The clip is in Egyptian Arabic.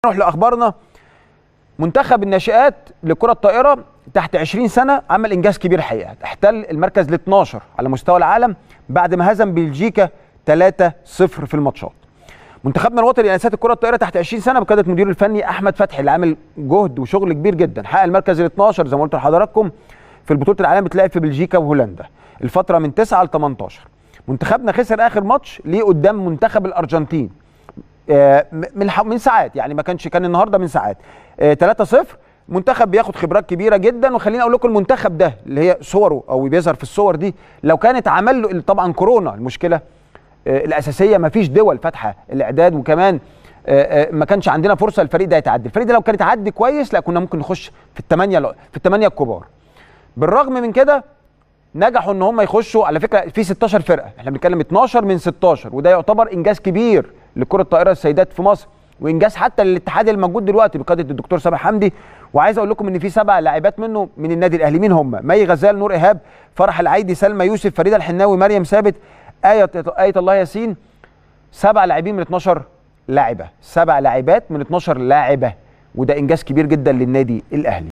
نروح لاخبارنا منتخب الناشئات لكره الطائره تحت 20 سنه عمل انجاز كبير الحقيقه احتل المركز ال 12 على مستوى العالم بعد ما هزم بلجيكا 3-0 في الماتشات منتخبنا الوطني لانسات الكره الطائره تحت 20 سنه بقياده مديره الفني احمد فتحي اللي عامل جهد وشغل كبير جدا حقق المركز ال 12 زي ما قلت لحضراتكم في البطوله العالم بتلعب في بلجيكا وهولندا الفتره من 9 ل 18 منتخبنا خسر اخر ماتش ليه قدام منتخب الارجنتين آه، من من ساعات يعني ما كانش كان النهارده من ساعات 3-0 منتخب بياخد خبرات كبيره جدا وخليني اقول لكم المنتخب ده اللي هي صوره او بيظهر في الصور دي لو كانت عمل له طبعا كورونا المشكله آه، الاساسيه ما فيش دول فاتحه الاعداد وكمان آه، ما كانش عندنا فرصه الفريق ده يتعدي الفريق ده لو كان يتعدي كويس لا كنا ممكن نخش في الثمانيه في الثمانيه الكبار بالرغم من كده نجحوا ان هم يخشوا على فكره في 16 فرقه احنا بنتكلم 12 من 16 وده يعتبر انجاز كبير لكره الطائره السيدات في مصر وانجاز حتى للاتحاد الموجود دلوقتي بقياده الدكتور سامح حمدي وعايز اقول لكم ان في سبع لاعبات منه من النادي الاهلي مين هم مي غزال نور ايهاب فرح العيدي سلمى يوسف فريده الحناوي مريم ثابت ايه ايه الله ياسين سبع لاعبين من 12 لاعبه سبع لاعبات من 12 لاعبه وده انجاز كبير جدا للنادي الاهلي